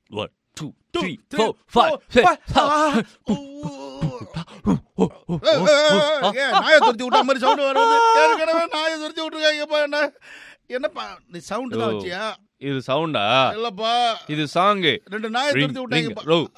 One two Two, three three, four five four, five. ஆ, ஊ, ஏய், ஏய், ஏய், ஏய், நாயை துரத்தி விட்டா மாதிரி சவுண்ட் வருது ஏற்கனவே நாயை துரத்தி விட்டுருக்காங்கப்பா என்ன என்னப்பா நீ சவுண்ட் தான் ஓ. வச்சியா இது சவுண்டா இல்லப்பா இது சாங்கு ரெண்டு நாயை Ring, துரத்தி ring, விட்டாங்கப்பா row.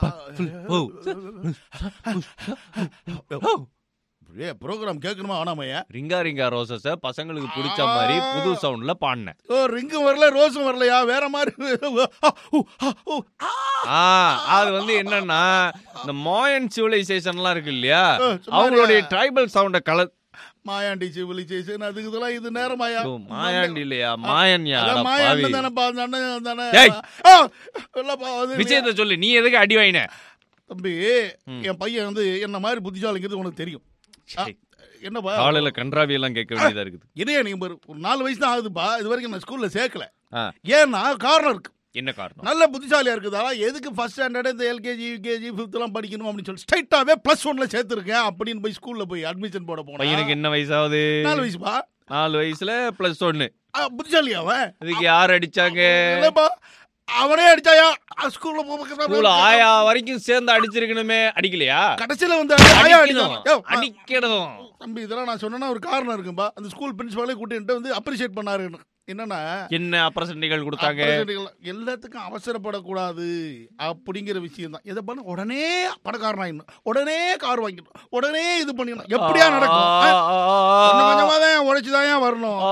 ஆ, ஏ ப்ரோக்ராம் கேட்கணுமா வேணாமையா ரிங்கா ரிங்கா ரோசஸ பசங்களுக்கு பிடிச்ச மாதிரி புது சவுண்ட்ல பாடினேன் ஓ ரிங்கும் வரல ரோஸும் வரலையா வேற மாதிரி ஆ, ஊ, ஆ, ஊ, ஆ. ஆ அது வந்து என்னன்னா இந்த மாயன் சிவிலைசேஷன்லாம் இருக்கு இல்லையா ஆ, சும்மா அவங்களுடைய இருங்க. ட்ரைபல் சவுண்ட கலர் மாயாண்டி சிவிலைசேஷன் அதுக்கு இதெல்லாம் இது நேரமாயா ஓ, மாயாண்டி இல்லையா மாயன் அதான் யாரா மாயாண்டி பாவி. தானேப்பா அந்த அண்ணன் தானே ஏய். ஆ, இல்லப்பா அது விஷயத்த சொல்லு நீ எதுக்கு அடி வாங்கின தம்பி ம். என் பையன் வந்து என்ன மாதிரி புத்திசாலிங்கிறது உனக்கு தெரியும் ஆ, சரி. என்னப்பா காலையில கன்றாவி எல்லாம் கேட்க வேண்டியதா இருக்குது இதையே நீங்க பாரு, ஒரு நாலு வயசு தான் ஆகுதுப்பா இது வரைக்கும் நான் ஸ்கூல்ல சேர்க்கல ஆ, ஏன்னா காரணம் இருக்கு என்ன காரணம் நல்ல புத்திசாலியா இருக்குதா எதுக்கு ஃபர்ஸ்ட் ஸ்டாண்டர்ட் இந்த எல்கேஜி யூகேஜி ஃபிஃப்த் எல்லாம் படிக்கணும் அப்படின்னு சொல்லி ஸ்ட்ரைட்டாவே பிளஸ் ஒன்ல சேர்த்திருக்கேன் அப்படின்னு போய் ஸ்கூல்ல போய் அட்மிஷன் போட போனேன் பையனுக்கு என்ன வயசாகுது நாலு வயசுப்பா நாலு வயசுல பிளஸ் ஒன்னு ஆ, புத்திசாலி அவன் இதுக்கு யார் அடிச்சாங்க இல்லப்பா அவனே அடிச்சாயா ஸ்கூல்ல ஸ்கூல் ஆயா வரைக்கும் சேர்ந்து அடிச்சிருக்கணுமே அடிக்கலையா கடைசியில வந்து ஆயா அடிக்கணும் அடிச்சான். யோவ், அடிக்கணும் தம்பி இதெல்லாம் நான் சொன்னா ஒரு காரணம் இருக்கும்பா அந்த ஸ்கூல் பிரின்சிபாலே கூட்டிட்டு வந்து அப்ரிஷியேட் பண்ணாரு எனக்கு. என்னன்னா என்ன அப்ரசன்டிகள் கொடுத்தாங்க appreciate எல்லாத்துக்கும் அவசரப்படக்கூடாது அப்படிங்கிற விஷயம் தான் எதை பண்ண உடனே பணக்காரனாயிடணும் உடனே கார் வாங்கிடணும் உடனே இது பண்ணிடணும் எப்படியா நடக்கும் ஆ? கொஞ்சம் கொஞ்சமா தான் உழைச்சுதான் வரணும்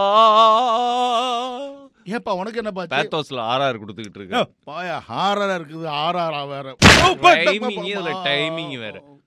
ஏப்பா உனக்கு என்ன பாச்சு பேத்தோஸ்ல ஆர்ஆர் கொடுத்துக்கிட்டு யோ, இருக்கு பாயா ஹாரரா இருக்குது ஆறாரா வேற Timing, இதுல timing வேற.